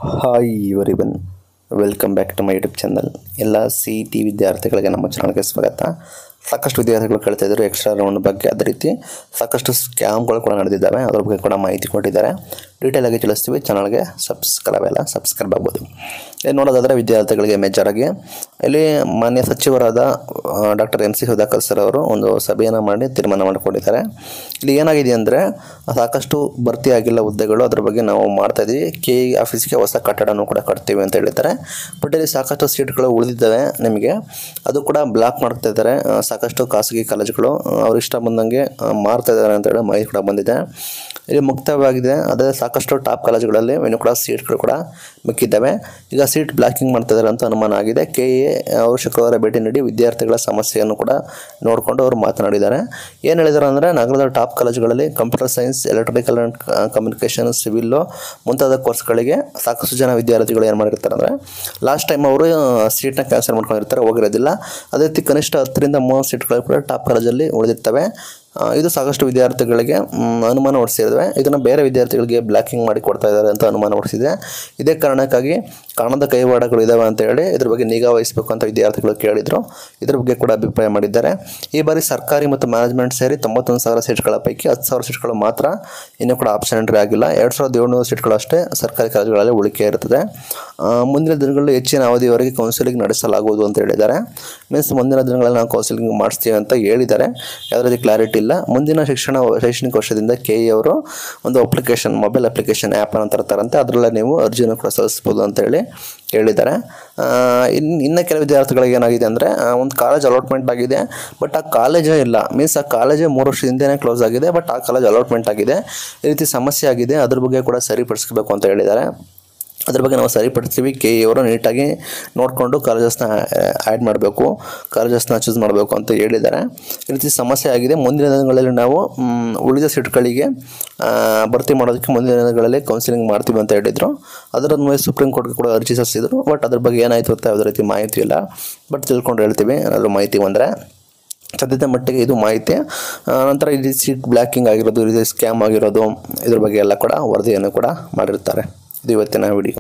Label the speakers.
Speaker 1: hi everyone welcome back to my YouTube channel ಎಲ್ಲ C T ವಿದ್ಯಾರ್ಥಿಗಳಿಗೆ ನಮ್ಮ ಚಾನಲ್ಗೆ ಸ್ವಾಗತ ಸಾಕಷ್ಟು ವಿದ್ಯಾರ್ಥಿಗಳು ಕೇಳ್ತಾ ಇದ್ರು ಎಕ್ಸ್ಟ್ರಾ ರೌಂಡ್ ಬಗ್ಗೆ ಅದೇ ರೀತಿ ಸಾಕಷ್ಟು ಸ್ಕ್ಯಾಮ್ಗಳು ಕೂಡ ನಡೆದಿದ್ದಾವೆ ಅದ್ರ ಬಗ್ಗೆ ಕೂಡ ಮಾಹಿತಿ ಕೊಟ್ಟಿದ್ದಾರೆ ಡೀಟೇಲ್ ಆಗಿ ತಿಳಿಸ್ತೀವಿ ಚಾನಲ್ಗೆ ಸಬ್ಸ್ಕ್ರೈಬ್ ಎಲ್ಲ ಸಬ್ಸ್ಕ್ರೈಬ್ ಆಗ್ಬೋದು ಇಲ್ಲಿ ನೋಡೋದಾದರೆ ವಿದ್ಯಾರ್ಥಿಗಳಿಗೆ ಮೇಜರಾಗಿ ಇಲ್ಲಿ ಮಾನ್ಯ ಸಚಿವರಾದ doctor M C Sudhakar sir ಅವರು ಒಂದು ಸಭೆಯನ್ನು ಮಾಡಿ ತೀರ್ಮಾನ ಮಾಡಿಕೊಂಡಿದ್ದಾರೆ ಇಲ್ಲಿ ಏನಾಗಿದೆ ಅಂದರೆ ಸಾಕಷ್ಟು ಭರ್ತಿ ಆಗಿಲ್ಲ ಹುದ್ದೆಗಳು ಅದ್ರ ಬಗ್ಗೆ ನಾವು ಮಾಡ್ತಾ ಇದ್ದೀವಿ ಕೆ ಇ ಆಫೀಸ್ಗೆ ಹೊಸ ಕಟ್ಟಡನೂ ಕೂಡ ಕಟ್ತೀವಿ ಅಂತ ಹೇಳಿದ್ದಾರೆ ಬಟ್ ಇಲ್ಲಿ ಸಾಕಷ್ಟು ಸೀಟ್ಗಳು ಉಳಿದಿದ್ದಾವೆ ನಿಮಗೆ ಅದು ಕೂಡ ಬ್ಲಾಕ್ ಮಾಡ್ತಾ ಇದ್ದಾರೆ ಆ, ಸಾಕಷ್ಟು ಖಾಸಗಿ ಕಾಲೇಜುಗಳು ಆ, ಅವ್ರ ಇಷ್ಟ ಬಂದಂಗೆ ಆ, ಮಾರ್ತಾ ಇದ್ದಾರೆ ಅಂತ ಹೇಳಿ ಮಾಹಿತಿ ಕೂಡ ಬಂದಿದೆ ಇಲ್ಲಿ ಮುಕ್ತವಾಗಿದೆ ಅದೇ ಸಾಕಷ್ಟು ಟಾಪ್ ಕಾಲೇಜುಗಳಲ್ಲಿ ಇನ್ನೂ ಕೂಡ ಸೀಟ್ಗಳು ಕೂಡ ಮಿಕ್ಕಿದ್ದಾವೆ ಈಗ ಸೀಟ್ ಬ್ಲಾಕಿಂಗ್ ಮಾಡ್ತಾ ಇದ್ದಾರೆ ಅಂತ ಅನುಮಾನ ಆಗಿದೆ ಕೆ ಎ ಅವರು ಶುಕ್ರವಾರ ಭೇಟಿ ನೀಡಿ ವಿದ್ಯಾರ್ಥಿಗಳ ಸಮಸ್ಯೆಯನ್ನು ಕೂಡ ನೋಡಿಕೊಂಡು ಅವರು ಮಾತನಾಡಿದ್ದಾರೆ ಏನು ಹೇಳಿದ್ದಾರೆ ಅಂದರೆ ನಗರದ ಟಾಪ್ ಕಾಲೇಜುಗಳಲ್ಲಿ computer science electrical and communication civil ಮುಂತಾದ ಕೋರ್ಸ್ಗಳಿಗೆ ಸಾಕಷ್ಟು ಜನ ವಿದ್ಯಾರ್ಥಿಗಳು ಏನು ಮಾಡಿರ್ತಾರೆ ಅಂದರೆ ಲಾಸ್ಟ್ ಟೈಮ್ ಅವರು ಸೀಟ್ನ ಕ್ಯಾನ್ಸಲ್ ಮಾಡ್ಕೊಂಡಿರ್ತಾರೆ ಹೋಗಿರೋದಿಲ್ಲ ಅದೇ ರೀತಿ ಕನಿಷ್ಠ ಹತ್ತರಿಂದ ಮೂವತ್ತು ಸೀಟ್ಗಳು ಕೂಡ ಟಾಪ್ ಕಾಲೇಜಲ್ಲಿ ಉಳಿದಿರ್ತವೆ ಆ, ಇದು ಸಾಕಷ್ಟು ವಿದ್ಯಾರ್ಥಿಗಳಿಗೆ ಮ್, ಅನುಮಾನ ಹೊಡಿಸಿದ್ದಾವೆ ಇದನ್ನು ಬೇರೆ ವಿದ್ಯಾರ್ಥಿಗಳಿಗೆ ಬ್ಲಾಕಿಂಗ್ ಮಾಡಿ ಕೊಡ್ತಾ ಇದ್ದಾರೆ ಅಂತ ಅನುಮಾನ ಹೊಡಿಸಿದೆ ಇದೇ ಕಾರಣಕ್ಕಾಗಿ ಕಾಣದ ಕೈವಾಡಗಳು ಇದ್ದಾವೆ ಅಂತ ಹೇಳಿ ಇದ್ರ ಬಗ್ಗೆ ನಿಗಾ ವಹಿಸಬೇಕು ಅಂತ ವಿದ್ಯಾರ್ಥಿಗಳು ಕೇಳಿದರು ಇದ್ರ ಬಗ್ಗೆ ಕೂಡ ಅಭಿಪ್ರಾಯ ಮಾಡಿದ್ದಾರೆ ಈ ಬಾರಿ ಸರ್ಕಾರಿ ಮತ್ತು ಮ್ಯಾನೇಜ್ಮೆಂಟ್ ಸೇರಿ ತೊಂಬತ್ತೊಂದು ಸಾವಿರ ಸೀಟ್ಗಳ ಪೈಕಿ ಹತ್ತು ಸಾವಿರ ಸೀಟ್ಗಳು ಮಾತ್ರ ಇನ್ನೂ ಕೂಡ ಆಪ್ಷನ್ ಎಂಟ್ರಿ ಆಗಿಲ್ಲ ಎರಡು ಸಾವಿರದ ಏಳ್ನೂರು ಸೀಟ್ಗಳು ಅಷ್ಟೇ ಸರ್ಕಾರಿ ಕಾಲೇಜುಗಳಲ್ಲಿ ಉಳಿಕೆ ಇರುತ್ತದೆ ಆ, ಮುಂದಿನ ದಿನಗಳಲ್ಲಿ ಹೆಚ್ಚಿನ ಅವಧಿಯವರೆಗೆ ಕೌನ್ಸಿಲಿಂಗ್ ನಡೆಸಲಾಗುವುದು ಅಂತ ಹೇಳಿದ್ದಾರೆ ಮೀನ್ಸ್ ಮುಂದಿನ ದಿನಗಳಲ್ಲಿ ನಾವು ಕೌನ್ಸಿಲಿಂಗ್ ಮಾಡಿಸ್ತೀವಿ ಅಂತ ಹೇಳಿದ್ದಾರೆ ಯಾವುದೇ ರೀತಿ ಕ್ಲಾರಿಟಿ ಇಲ್ಲ ಮುಂದಿನ ಶಿಕ್ಷಣ ಶೈಕ್ಷಣಿಕ ವರ್ಷದಿಂದ ಕೆ ಇ ಅವರು ಒಂದು ಅಪ್ಲಿಕೇಶನ್ ಮೊಬೈಲ್ ಅಪ್ಲಿಕೇಶನ್ ಆ್ಯಪ್ ಅನ್ನು ತರ್ತಾರಂತೆ ಅದರಲ್ಲೇ ನೀವು ಅರ್ಜಿಯನ್ನು ಕೂಡ ಸಲ್ಲಿಸ್ಬೋದು ಅಂತ ಹೇಳಿ ಹೇಳಿದ್ದಾರೆ ಆ, ಇನ್ನು ಇನ್ನು ಕೆಲವು ವಿದ್ಯಾರ್ಥಿಗಳಿಗೆ ಏನಾಗಿದೆ ಅಂದರೆ ಒಂದು ಕಾಲೇಜ್ ಅಲಾಟ್ಮೆಂಟ್ ಆಗಿದೆ ಬಟ್ ಆ ಕಾಲೇಜೇ ಇಲ್ಲ ಮೀನ್ಸ್ ಆ ಕಾಲೇಜೇ ಮೂರು ವರ್ಷದಿಂದನೇ ಕ್ಲೋಸ್ ಆಗಿದೆ ಬಟ್ ಆ ಕಾಲೇಜ್ ಅಲಾಟ್ಮೆಂಟ್ ಆಗಿದೆ ಈ ರೀತಿ ಸಮಸ್ಯೆ ಆಗಿದೆ ಅದ್ರ ಬಗ್ಗೆ ಕೂಡ ಸರಿಪಡಿಸ್ಬೇಕು ಅಂತ ಹೇಳಿದ್ದಾರೆ ಅದ್ರ ಬಗ್ಗೆ ನಾವು ಸರಿಪಡಿಸ್ತೀವಿ ಕೆ ಇ ಅವರು ನೀಟಾಗಿ ನೋಡಿಕೊಂಡು ಕಾಲೇಜಸ್ನ ಆ್ಯಡ್ ಮಾಡಬೇಕು ಕಾಲೇಜಸ್ನ ಚೂಸ್ ಮಾಡಬೇಕು ಅಂತ ಹೇಳಿದ್ದಾರೆ ಈ ರೀತಿ ಸಮಸ್ಯೆ ಆಗಿದೆ ಮುಂದಿನ ದಿನಗಳಲ್ಲಿ ನಾವು ಮ್, ಉಳಿದ ಸೀಟ್ಗಳಿಗೆ ಆ, ಭರ್ತಿ ಮಾಡೋದಕ್ಕೆ ಮುಂದಿನ ದಿನಗಳಲ್ಲಿ ಕೌನ್ಸಿಲಿಂಗ್ ಮಾಡ್ತೀವಿ ಅಂತ ಹೇಳಿದರು ಅದರ ಮೇಲೆ ಸುಪ್ರೀಂ ಕೋರ್ಟ್ಗೆ ಕೂಡ ಅರ್ಜಿ ಸಲ್ಲಿಸಿದ್ರು ಬಟ್ ಅದ್ರ ಬಗ್ಗೆ ಏನಾಯಿತು ಅಂತ ಯಾವುದೇ ರೀತಿ ಮಾಹಿತಿ ಇಲ್ಲ ಬಟ್ ತಿಳ್ಕೊಂಡು ಹೇಳ್ತೀವಿ ಏನಾದರೂ ಮಾಹಿತಿ ಬಂದರೆ ಸದ್ಯದ ಮಟ್ಟಿಗೆ ಇದು ಮಾಹಿತಿ ಆ, ನಂತರ ಇದು ಸೀಟ್ ಬ್ಲ್ಯಾಕಿಂಗ್ ಆಗಿರೋದು ಇದು ಸ್ಕ್ಯಾಮ್ ಆಗಿರೋದು ಇದ್ರ ಬಗ್ಗೆ ಎಲ್ಲ ಕೂಡ ವರದಿಯನ್ನು ಕೂಡ ಮಾಡಿರ್ತಾರೆ ಇದು ಇವತ್ತಿನ ವಿಡಿಯೋ